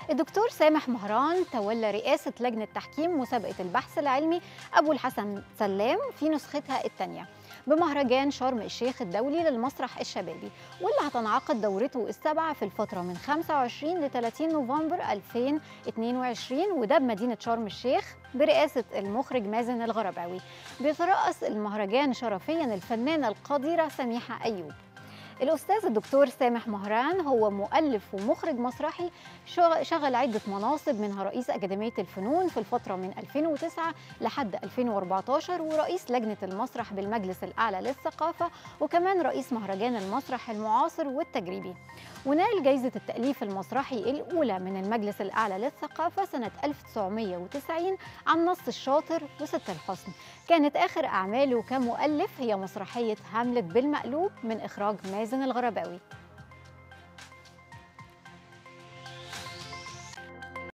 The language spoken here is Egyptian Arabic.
الدكتور سامح مهران تولى رئاسة لجنة تحكيم مسابقة البحث العلمي أبو الحسن سلام في نسختها الثانية بمهرجان شرم الشيخ الدولي للمسرح الشبابي واللي هتنعقد دورته السابعة في الفترة من 25 ل 30 نوفمبر 2022 وده بمدينة شرم الشيخ برئاسة المخرج مازن الغرباوي بيترأس المهرجان شرفيا الفنانة القديرة سميحة أيوب الأستاذ الدكتور سامح مهران هو مؤلف ومخرج مسرحي شغل عدة مناصب منها رئيس أكاديمية الفنون في الفترة من 2009 لحد 2014 ورئيس لجنة المسرح بالمجلس الأعلى للثقافة وكمان رئيس مهرجان المسرح المعاصر والتجريبي ونال جائزة التأليف المسرحي الأولى من المجلس الأعلى للثقافة سنة 1990 عن نص الشاطر وست الحسن كانت آخر أعماله كمؤلف هي مسرحية هاملت بالمقلوب من إخراج مازن الغرباوي